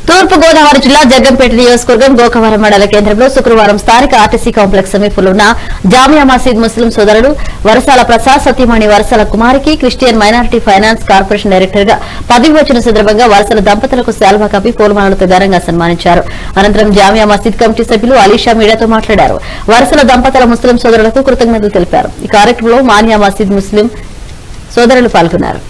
తూర్పు గోదావరి జిల్లా జగ్గంపేట నియోజకవర్గం గోకవరం మండల కేంద్రంలో శుక్రవారం స్థానిక ఆర్టీసీ కాంప్లెక్స్ సమీపంలో ఉన్న జామియా మసీద్ ముస్లిం సోదరుడు వరసాల ప్రసాద్ సతీమణి వరసాల కుమారికి Christian minority finance corporation director గా పదవి వచ్చిన సందర్భంగా వరసల దంపతులకు శాల్వా కప్పి పూలమాలలతో ఘనంగా సన్మానించారు అనంతరం జామియా మసీద్ కమిటీ సభ్యులు అలీషా మీడియాతో మాట్లాడారు వరసల దంపతుల ముస్లిం సోదరులకు కృతజ్ఞతలు తెలిపారు ఈ కార్యక్రమంలో మానియా మసీద్ ముస్లిం సోదరులు పాల్గొన్నారు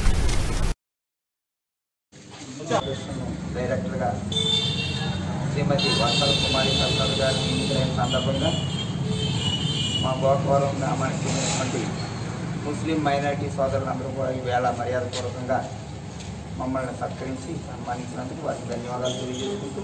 డైరెక్టర్గా శ్రీమతి వర్షల కుమారి ప్రసాద్ గారు నియమితులైన సందర్భంగా మా గోకవరం గ్రామానికి చెందినటువంటి ముస్లిం మైనారిటీ సోదరులందరూ కూడా ఈవేళ మర్యాదపూర్వకంగా మమ్మల్ని సత్కరించి సన్మానించినందుకు వారికి ధన్యవాదాలు తెలియజేసుకుంటూ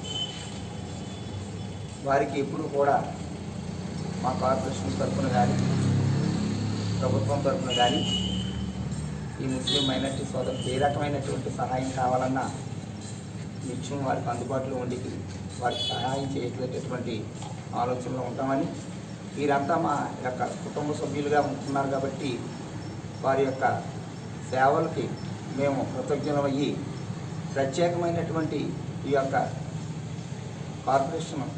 వారికి ఎప్పుడు కూడా మా కార్పొరేషన్ తరఫున కానీ ప్రభుత్వం తరఫున కానీ ఈ ముస్లిం మైనార్టీ సోదరులకు ఏ రకమైనటువంటి సహాయం కావాలన్నా నిత్యం వారికి అందుబాటులో ఉండి వారికి సహాయం చేయగలిగేటటువంటి ఆలోచనలో ఉంటామని వీరంతా మా యొక్క కుటుంబ సభ్యులుగా ఉంటున్నారు కాబట్టి వారి యొక్క సేవలకి మేము కృతజ్ఞులమయ్యి ప్రత్యేకమైనటువంటి ఈ యొక్క కార్పొరేషన్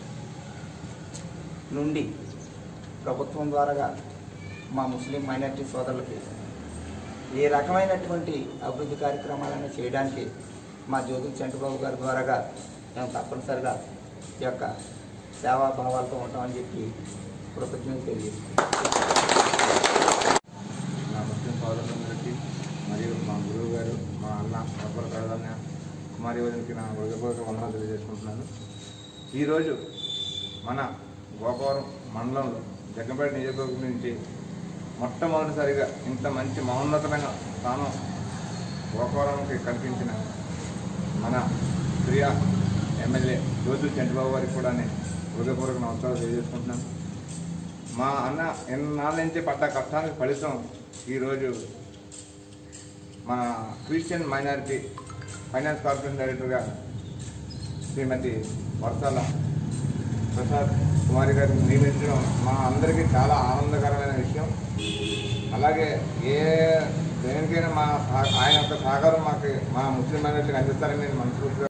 నుండి ప్రభుత్వం ద్వారాగా మా ముస్లిం మైనార్టీ సోదరులకి ఏ రకమైనటువంటి అభివృద్ధి కార్యక్రమాలను చేయడానికి మా జ్యోతి చంద్రబాబు గారి ద్వారాగా మేము తప్పనిసరిగా ఈ యొక్క సేవాభావాలతో ఉంటామని చెప్పి కృతజ్ఞతలు తెలియజేస్తాం నా ముస్లిం సోదరులందరికీ మరియు మా గురువు గారు మా అన్న రబ్బర్ కడదన్న కుమారి వదిలికి నా హృదయపూర్వక వందనాలు తెలియజేసుకుంటున్నాను ఈరోజు మన గోపవరం మండలంలో జగ్గంపేట నియోజకవర్గం నుంచి మొట్టమొదటిసారిగా ఇంత మంచి మహోన్నతమైన స్థానం గోపవరంకి కల్పించిన మన ప్రియ ఎమ్మెల్యే జ్యోతి చంద్రబాబు గారికి కూడా నేను హృదయపూర్వక నమస్కారాలు తెలియజేసుకుంటున్నాను మా అన్న ఎన్నాళ్ళ నుంచి పడ్డ కష్టానికి ఫలితం ఈరోజు మన క్రిస్టియన్ మైనారిటీ ఫైనాన్స్ కార్పొరేషన్ డైరెక్టర్గా శ్రీమతి వర్షాల ప్రసాద్ కుమారి గారిని నియమించడం మా అందరికీ చాలా ఆనందకరమైన విషయం అలాగే ఏ దేనికైనా మా సహ- ఆయన యొక్క సహకారం మాకు మా ముస్లిం మైనారిటీకి అందిస్తారని నేను మనస్ఫూర్తిగా